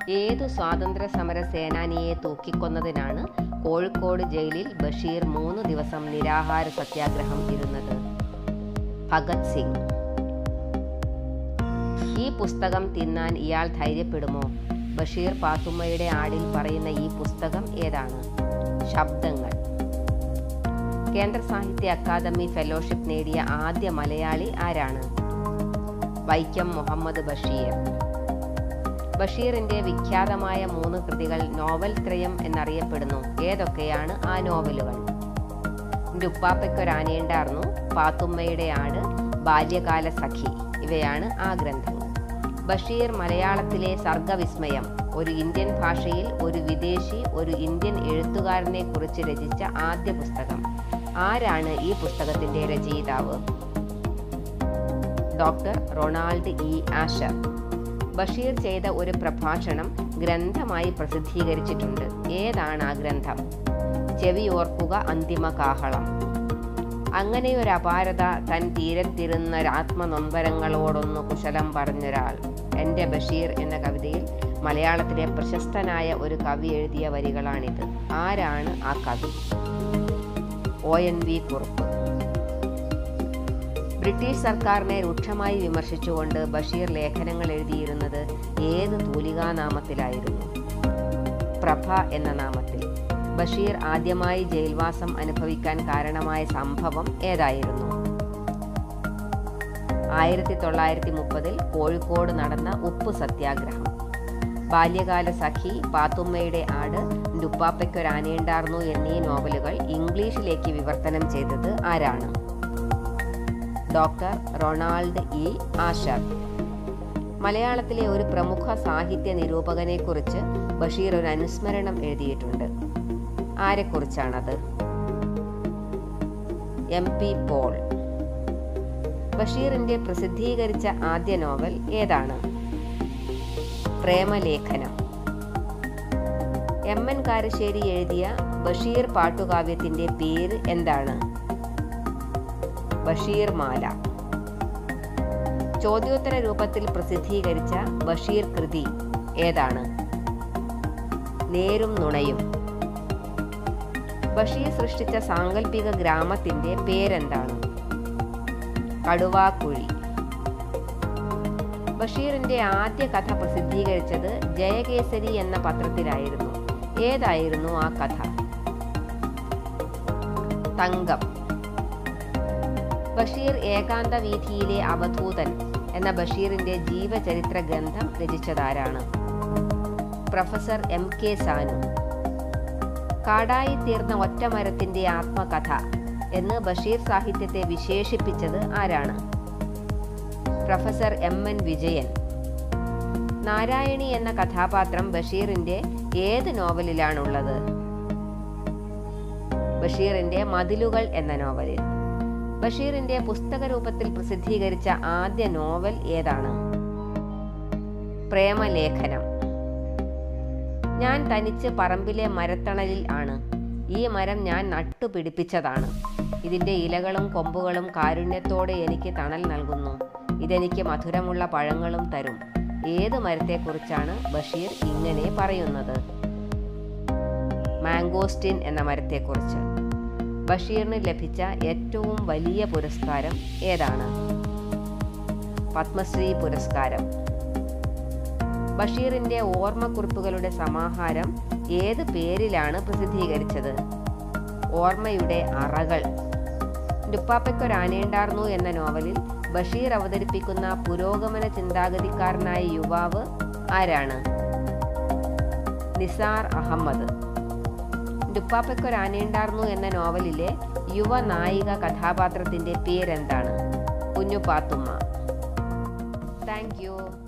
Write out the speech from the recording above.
ഏതു സ്വാതന്ത്ര്യ സമര സേനാനിയെ തൂക്കിക്കൊന്നതിനാണ് കോഴിക്കോട് ജയിലിൽ ബഷീർ മൂന്ന് ദിവസം നിരാഹാര സത്യാഗ്രഹം ഇരുന്നത് ഭഗത് സിംഗ് ഈ പുസ്തകം തിന്നാൻ ഇയാൾ ധൈര്യപ്പെടുമോ ബഷീർ പാത്തുമ്മയുടെ ആടിൽ പറയുന്ന ഈ പുസ്തകം ഏതാണ് ശബ്ദങ്ങൾ കേന്ദ്ര സാഹിത്യ അക്കാദമി ഫെലോഷിപ്പ് നേടിയ ആദ്യ മലയാളി ആരാണ് വൈക്കം മുഹമ്മദ് ബഷീർ ബഷീറിന്റെ വിഖ്യാതമായ മൂന്ന് കൃതികൾ നോവൽ ത്രയം എന്നറിയപ്പെടുന്നു ഏതൊക്കെയാണ് ആ നോവലുകൾ എൻ്റെ ഉപ്പാപ്പയ്ക്കൊരാനയുണ്ടായിരുന്നു പാത്തുമ്മയുടെ ആട് ബാല്യകാല സഖി ഇവയാണ് ആ ഗ്രന്ഥങ്ങൾ ബഷീർ മലയാളത്തിലെ സർഗവിസ്മയം ഒരു ഇന്ത്യൻ ഭാഷയിൽ ഒരു വിദേശി ഒരു ഇന്ത്യൻ എഴുത്തുകാരനെ കുറിച്ച് രചിച്ച ആദ്യ പുസ്തകം ആരാണ് ഈ പുസ്തകത്തിന്റെ രചയിതാവ് doctor Ronald E Asher Basheer ചെയ്ത ഒരു പ്രഭാഷണം ഗ്രന്ഥമായി പ്രസിദ്ധീകരിച്ചിട്ടുണ്ട് ഏതാണ് ആ ഗ്രന്ഥം ചെവി ഓർക്കുക അന്തിമ കാഹളം അങ്ങനെ ഒരു അപാരത തൻ തീരത്തിരുന്ന ആത്മനൊമ്പരങ്ങളോടൊന്ന് കുശലം പറഞ്ഞൊരാൾ എൻ്റെ ബഷീർ എന്ന കവിതയിൽ മലയാളത്തിലെ പ്രശസ്തനായ ഒരു കവി എഴുതിയ വരികളാണിത് ആരാണ് ആ കവി O N V Kurup British സർക്കാരിനെ രൂക്ഷമായി വിമർശിച്ചുകൊണ്ട് ബഷീർ ലേഖനങ്ങൾ എഴുതിയിരുന്നത് ഏത് തൂലികാനാമത്തിലായിരുന്നു പ്രഭ എന്ന നാമത്തിൽ ബഷീർ ആദ്യമായി ജയിൽവാസം അനുഭവിക്കാൻ കാരണമായ സംഭവം ഏതായിരുന്നു ആയിരത്തി തൊള്ളായിരത്തി മുപ്പതിൽ കോഴിക്കോട് നടന്ന ഉപ്പ് സത്യാഗ്രഹം ബാല്യകാല സഖി പാത്തുമ്മയുടെ ആട് ഡുപ്പാപ്പയ്ക്കൊരാനയുണ്ടാർന്നു എന്നീ നോവലുകൾ ഇംഗ്ലീഷിലേക്ക് വിവർത്തനം ചെയ്തത് ആരാണ് ഡോക്ടർ റൊണാൾഡ് ഇ ആഷർ മലയാളത്തിലെ ഒരു പ്രമുഖ സാഹിത്യ നിരൂപകനെ കുറിച്ച് ബഷീർ ഒരു അനുസ്മരണം എഴുതിയിട്ടുണ്ട് ആരെക്കുറിച്ചാണത് എം പി പോൾ ബഷീറിന്റെ പ്രസിദ്ധീകരിച്ച ആദ്യ നോവൽ ഏതാണ് പ്രേമലേഖനം എം എൻ കാരശ്ശേരി എഴുതിയ ബഷീർ പാട്ടുകാവ്യത്തിന്റെ പേര് എന്താണ് ബഷീർ മാല ചോദ്യോത്തര രൂപത്തിൽ പ്രസിദ്ധീകരിച്ച ബഷീർ കൃതി ഏതാണ് നേരും നുണയും ബഷീർ സൃഷ്ടിച്ച സാങ്കല്പിക ഗ്രാമത്തിന്റെ പേരെന്താണ് കടുവാക്കുഴി ബഷീറിന്റെ ആദ്യ കഥ പ്രസിദ്ധീകരിച്ചത് ജയകേസരി എന്ന പത്രത്തിലായിരുന്നു ഏതായിരുന്നു ആ കഥ തങ്കം ബഷീർ ഏകാന്ത വീഥിയിലെ അവധൂതൻ എന്ന ബഷീറിന്റെ ജീവചരിത്ര ഗ്രന്ഥം രചിച്ചതാരാണ് പ്രൊഫസർ എം കെ സാനു കാടായി തീർന്ന ഒറ്റമരത്തിന്റെ ആത്മകഥ എന്ന് ബഷീർ സാഹിത്യത്തെ വിശേഷിപ്പിച്ചത് ആരാണ് professor M N Vijayan Narayani എന്ന കഥാപാത്രം ബഷീറിന്റെ ഏത് നോവലിലാണുള്ളത് ബഷീറിന്റെ മതിലുകൾ എന്ന നോവലിൽ ബഷീറിന്റെ പുസ്തക രൂപത്തിൽ പ്രസിദ്ധീകരിച്ച ആദ്യ നോവൽ ഏതാണ് പ്രേമലേഖനം ഞാൻ തനിച്ച് പറമ്പിലെ മരത്തണലിൽ ആണ് ഈ മരം ഞാൻ നട്ടുപിടിപ്പിച്ചതാണ് ഇതിൻ്റെ ഇലകളും കൊമ്പുകളും കാരുണ്യത്തോടെ എനിക്ക് തണൽ നൽകുന്നു ഇതെനിക്ക് മധുരമുള്ള പഴങ്ങളും തരും ഏത് മരത്തെക്കുറിച്ചാണ് ബഷീർ ഇങ്ങനെ പറയുന്നത് മാംഗോസ്റ്റിൻ എന്ന മരത്തെക്കുറിച്ച് ബഷീറിന് ലഭിച്ച ഏറ്റവും വലിയ പുരസ്കാരം ഏതാണ് പത്മശ്രീ പുരസ്കാരം ബഷീറിന്റെ ഓർമ്മക്കുറിപ്പുകളുടെ സമാഹാരം ഏത് പേരിലാണ് പ്രസിദ്ധീകരിച്ചത് ഓർമ്മയുടെ അറകൾ ഡുപ്പാപ്പയ്ക്കൊരാനയുണ്ടാർന്നു എന്ന നോവലിൽ ബഷീർ അവതരിപ്പിക്കുന്ന പുരോഗമന ചിന്താഗതിക്കാരനായ യുവാവ് ആരാണ് നിസാർ അഹമ്മദ് ഡുപ്പാപ്പയ്ക്കൊരാനയുണ്ടാർന്നു എന്ന നോവലിലെ യുവ നായിക കഥാപാത്രത്തിന്റെ പേരെന്താണ് കുഞ്ഞു പാത്തുമ്മ താങ്ക് യു